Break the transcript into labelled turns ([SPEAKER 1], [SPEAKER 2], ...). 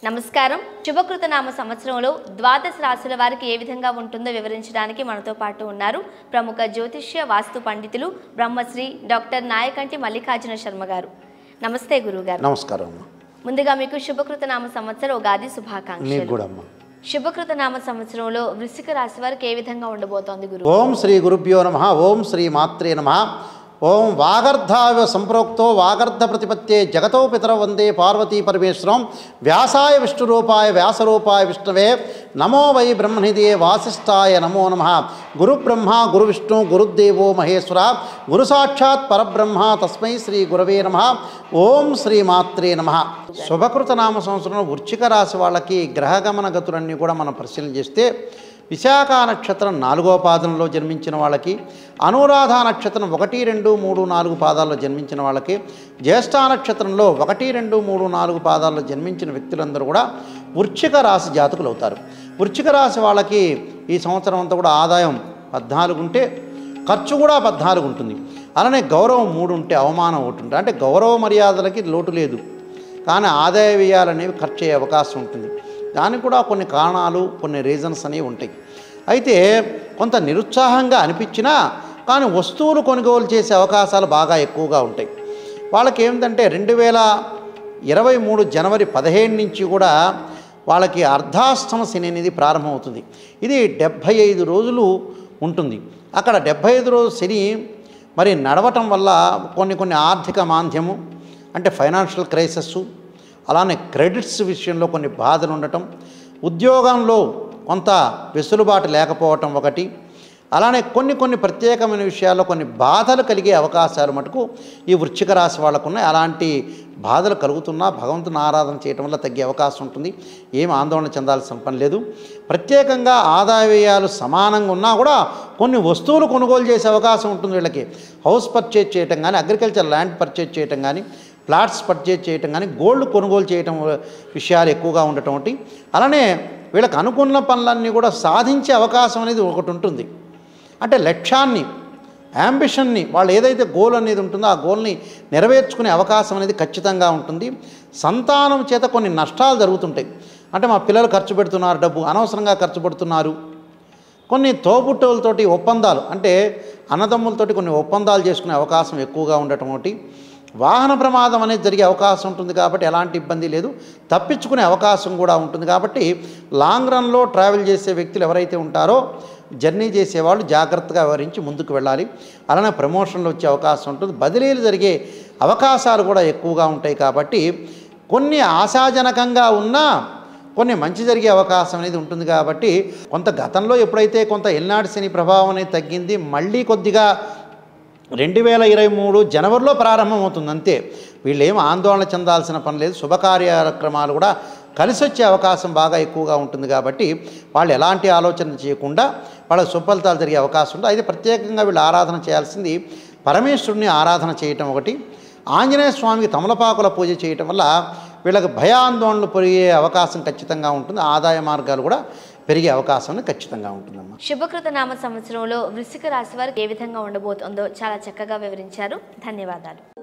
[SPEAKER 1] నమస్కారం శుభకృత నామ సంవత్సరంలో ద్వాదశ రాశుల వారికి ఏ విధంగా ఉంటుందో వివరించడానికి మనతో పాటు ఉన్నారు ప్రముఖ జ్యోతిష్య వాస్తు పండితులు బ్రహ్మశ్రీ డాక్టర్ నాయకంటి మల్లికార్జున శర్మ గారు నమస్తే గురుగారు
[SPEAKER 2] నమస్కారం అమ్మ
[SPEAKER 1] ముందుగా మీకు శుభకృత నామ సంవత్సర ఉగాది
[SPEAKER 2] నీకు
[SPEAKER 1] శుభాకాంక్షలు
[SPEAKER 2] కూడా అమ్మ
[SPEAKER 1] శుభకృత నామ సంవత్సరంలో వృశ్చిక రాశి వారికి ఏ విధంగా ఉండబోతోంది గురు
[SPEAKER 2] ఓం శ్రీ గురుభ్యో నమ ఓం శ్రీ మాత్రే నమ ఓం వాగర్ధావ సంప్రోక్తో వాగర్ధ ప్రతిపత్తే జగతో పితర వందే పార్వతీ పరమేశ్వరం వ్యాసాయ విష్ణురూపాయ వ్యాసరూపాయ విష్ణవే నమో వై బ్రహ్మనిదే వాసిష్ఠాయ నమో నమ గురు బ్రహ్మ గురు విష్ణు గురుదేవో మహేశ్వర గురు సాక్షాత్ పరబ్రహ్మ తస్మై శ్రీ గురవే నమ ఓం శ్రీ మాత్రే నమ శుభకృత నామ సంవత్సరంలో వృశ్చిక రాశి వాళ్ళకి గ్రహగమన గతులన్నీ కూడా మనం పరిశీలన చేస్తే విశాఖ నక్షత్రం నాలుగో పాదంలో జన్మించిన వాళ్ళకి అనురాధ నక్షత్రం ఒకటి రెండు మూడు నాలుగు పాదాల్లో జన్మించిన వాళ్ళకి జ్యేష్ఠ నక్షత్రంలో ఒకటి రెండు మూడు నాలుగు పాదాల్లో జన్మించిన వ్యక్తులందరూ కూడా వృశ్చిక రాశి జాతకులు అవుతారు వృశ్చిక రాశి వాళ్ళకి ఈ సంవత్సరం అంతా కూడా ఆదాయం పద్నాలుగు ఉంటే ఖర్చు కూడా పద్నాలుగు ఉంటుంది అలానే గౌరవం మూడు ఉంటే అవమానం ఒకటి ఉంటుంది అంటే గౌరవ మర్యాదలకి లోటు లేదు కానీ ఆదాయ వ్యయాలు అనేవి ఖర్చు అయ్యే అవకాశం ఉంటుంది దానికి కూడా కొన్ని కారణాలు కొన్ని రీజన్స్ అనేవి ఉంటాయి అయితే కొంత నిరుత్సాహంగా అనిపించినా కానీ వస్తువులు కొనుగోలు చేసే అవకాశాలు బాగా ఎక్కువగా ఉంటాయి వాళ్ళకి ఏమిటంటే రెండు వేల ఇరవై మూడు జనవరి పదిహేను నుంచి కూడా వాళ్ళకి అర్ధాష్టమ శని అనేది ప్రారంభమవుతుంది ఇది డెబ్భై ఐదు రోజులు ఉంటుంది అక్కడ డెబ్భై ఐదు రోజు శని మరి నడవటం వల్ల కొన్ని కొన్ని ఆర్థిక మాంద్యము అంటే ఫైనాన్షియల్ క్రైసిస్ అలానే క్రెడిట్స్ విషయంలో కొన్ని బాధలు ఉండటం ఉద్యోగంలో కొంత వెసులుబాటు లేకపోవటం ఒకటి అలానే కొన్ని కొన్ని ప్రత్యేకమైన విషయాల్లో కొన్ని బాధలు కలిగే అవకాశాలు మటుకు ఈ వృశ్చిక రాశి వాళ్ళకు ఉన్నాయి అలాంటి బాధలు కలుగుతున్నా భగవంతుని ఆరాధన చేయటం వల్ల తగ్గే అవకాశం ఉంటుంది ఏం ఆందోళన చెందాల్సిన పని లేదు ప్రత్యేకంగా ఆదాయ వ్యయాలు సమానంగా ఉన్నా కూడా కొన్ని వస్తువులు కొనుగోలు చేసే అవకాశం ఉంటుంది వీళ్ళకి హౌస్ పర్చేజ్ చేయటం కానీ అగ్రికల్చర్ ల్యాండ్ పర్చేజ్ చేయటం కానీ ఫ్లాట్స్ పర్చేజ్ చేయటం కానీ గోల్డ్ కొనుగోలు చేయటం విషయాలు ఎక్కువగా ఉండటం ఒకటి అలానే వీళ్ళకి అనుకున్న పనులన్నీ కూడా సాధించే అవకాశం అనేది ఒకటి ఉంటుంది అంటే లక్ష్యాన్ని యాంబిషన్ని వాళ్ళు ఏదైతే గోల్ అనేది ఉంటుందో ఆ గోల్ని నెరవేర్చుకునే అవకాశం అనేది ఖచ్చితంగా ఉంటుంది సంతానం చేత కొన్ని నష్టాలు జరుగుతుంటాయి అంటే మా పిల్లలు ఖర్చు పెడుతున్నారు డబ్బు అనవసరంగా ఖర్చు పెడుతున్నారు కొన్ని తోబుట్టువులతోటి ఒప్పందాలు అంటే అన్నదమ్ములతోటి కొన్ని ఒప్పందాలు చేసుకునే అవకాశం ఎక్కువగా ఉండటం ఒకటి వాహన ప్రమాదం అనేది జరిగే అవకాశం ఉంటుంది కాబట్టి ఎలాంటి ఇబ్బంది లేదు తప్పించుకునే అవకాశం కూడా ఉంటుంది కాబట్టి లాంగ్ రన్లో ట్రావెల్ చేసే వ్యక్తులు ఎవరైతే ఉంటారో జర్నీ చేసేవాళ్ళు జాగ్రత్తగా వివరించి ముందుకు వెళ్ళాలి అలానే ప్రమోషన్లు వచ్చే అవకాశం ఉంటుంది బదిలీలు జరిగే అవకాశాలు కూడా ఎక్కువగా ఉంటాయి కాబట్టి కొన్ని ఆశాజనకంగా ఉన్నా కొన్ని మంచి జరిగే అవకాశం అనేది ఉంటుంది కాబట్టి కొంత గతంలో ఎప్పుడైతే కొంత ఎల్నాడు శని ప్రభావం అనేది తగ్గింది మళ్ళీ కొద్దిగా రెండు వేల ఇరవై మూడు జనవరిలో ప్రారంభమవుతుంది అంతే వీళ్ళు ఏం ఆందోళన చెందాల్సిన పని లేదు శుభకార్యక్రమాలు కూడా కలిసి వచ్చే అవకాశం బాగా ఎక్కువగా ఉంటుంది కాబట్టి వాళ్ళు ఎలాంటి ఆలోచన చేయకుండా వాళ్ళ సుఫలితాలు జరిగే అవకాశం ఉంటుంది అయితే ప్రత్యేకంగా వీళ్ళు ఆరాధన చేయాల్సింది పరమేశ్వరుని ఆరాధన చేయటం ఒకటి ఆంజనేయ స్వామికి తమలపాకుల పూజ చేయటం వల్ల వీళ్ళకి భయాందోళనలు పెరిగే అవకాశం ఖచ్చితంగా ఉంటుంది ఆదాయ మార్గాలు కూడా పెరిగే అవకాశం ఖచ్చితంగా ఉంటుందమ్మా
[SPEAKER 1] శుభకృత నామ సంవత్సరంలో వృశ్చిక రాశి వారికి ఏ విధంగా ఉండబోతోందో చాలా చక్కగా వివరించారు ధన్యవాదాలు